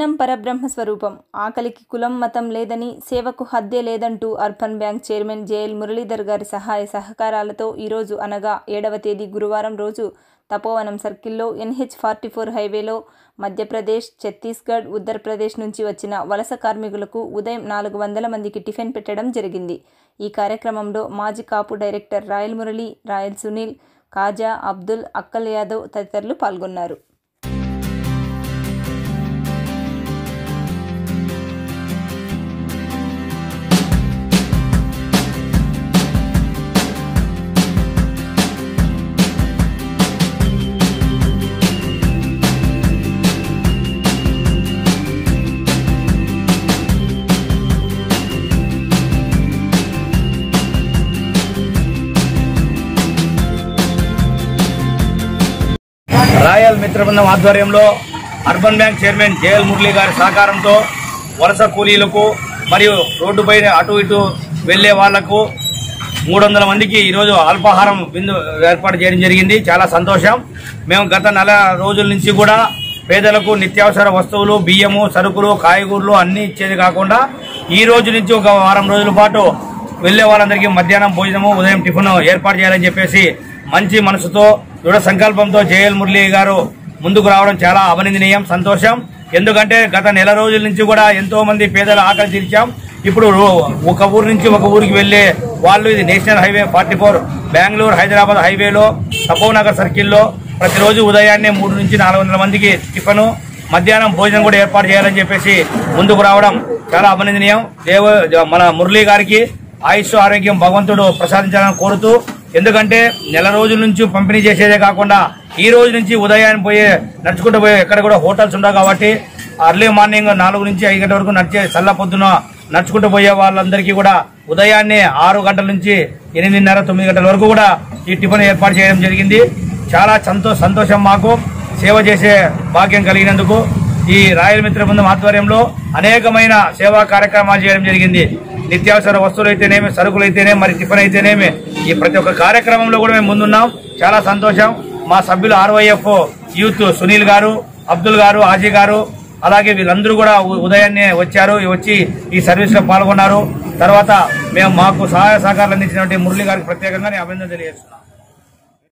అన్నం పరబ్రహ్మ స్వరూపం ఆకలికి కులం మతం లేదని సేవకు హద్దే లేదంటూ urban bank chairman JL Muralidhar గారి సహాయ సహకారాలతో ఈరోజు అనగా ఏడవ తేదీ గురువారం రోజు తపోవనం సర్కిల్లో ఎన్హెచ్ ఫార్టీ ఫోర్ హైవేలో మధ్యప్రదేశ్ ఛత్తీస్గఢ్ ఉత్తరప్రదేశ్ నుంచి వచ్చిన వలస కార్మికులకు ఉదయం నాలుగు వందల మందికి టిఫిన్ పెట్టడం జరిగింది ఈ కార్యక్రమంలో మాజీ కాపు డైరెక్టర్ రాయల్ మురళి రాయల్ సునీల్ కాజా అబ్దుల్ అక్కల్ యాదవ్ తదితరులు పాల్గొన్నారు రాయల్ మిత్రబృందం ఆధ్వర్యంలో urban bank chairman JL Murali గారి సహకారంతో వలస కూలీలకు మరియు రోడ్డుపై అటు ఇటు వెళ్లే వాళ్లకు మూడు వందల మందికి ఈరోజు అల్పాహారం విందు ఏర్పాటు చేయడం జరిగింది చాలా సంతోషం మేము గత నెల రోజుల నుంచి కూడా పేదలకు నిత్యావసర వస్తువులు బియ్యము సరుకులు కాయగూరలు అన్ని ఇచ్చేది కాకుండా ఈ రోజు నుంచి ఒక వారం రోజుల పాటు వెళ్లే వాళ్ళందరికీ మధ్యాహ్నం భోజనము ఉదయం టిఫిన్ ఏర్పాటు చేయాలని చెప్పేసి మంచి మనసుతో దృఢ సంకల్పంతో జేఎల్ మురళి గారు ముందుకు రావడం చాలా అభినందనీయం సంతోషం ఎందుకంటే గత నెల రోజుల నుంచి కూడా ఎంతో మంది పేదల ఆకలి తీర్చాం ఇప్పుడు రో- ఒక ఊరు నుంచి ఒక ఊరికి వెళ్లే వాళ్ళు ఇది national highway forty four Bengaluru Hyderabad హైవేలో తపోనగర్ సర్కిల్లో ప్రతిరోజు ఉదయాన్నే మూడు నుంచి నాలుగు వందల మందికి టిఫను మధ్యాహ్నం భోజనం కూడా ఏర్పాటు చేయాలని చెప్పేసి ముందుకు రావడం చాలా అభినందనీయం దేవ మన మురళీ గారికి ఆయుష్ ఆరోగ్యం భగవంతుడు ప్రసాదించాలని కోరుతూ ఎందుకంటే నెల రోజుల నుంచి పంపిణీ చేసేదే కాకుండా ఈ రోజు నుంచి ఉదయాన్నే పోయే నడుచుకుంటూ పోయే ఎక్కడ కూడా హోటల్స్ ఉండవు కాబట్టి అర్లీ మార్నింగ్ నాలుగు నుంచి ఐదు గంటల వరకు నడిచే చల్ల పొద్దున నడుచుకుంటూ పోయే వాళ్ళందరికీ కూడా ఉదయాన్నే ఆరు గంటల నుంచి ఎనిమిదిన్నర తొమ్మిది గంటల వరకు కూడా ఈ టిఫిన్ ఏర్పాటు చేయడం జరిగింది చాలా సంతో సంతోషం మాకు సేవ చేసే భాగ్యం కలిగినందుకు ఈ రాయల్ మిత్ర బృందం ఆధ్వర్యంలో అనేకమైన సేవా కార్యక్రమాలు చేయడం జరిగింది నిత్యావసర వస్తువులు అయితేనేమి సరుకులు అయితేనేమి మరి టిఫిన్ అయితేనేమి ఈ ప్రతి ఒక్క కార్యక్రమంలో కూడా మేము ముందున్నాం చాలా సంతోషం మా సభ్యులు ఆర్వైఎఫ్ యూత్ సునీల్ గారు అబ్దుల్ గారు ఆజీ గారు అలాగే వీళ్ళందరూ కూడా ఉ- ఉదయాన్నే వచ్చారు వచ్చి ఈ సర్వీస్ లో పాల్గొన్నారు తర్వాత మేము మాకు సహాయ సహకారాలు అందించినటువంటి మురళి గారికి ప్రత్యేకంగా నేను అభినందన తెలియజేస్తున్నాను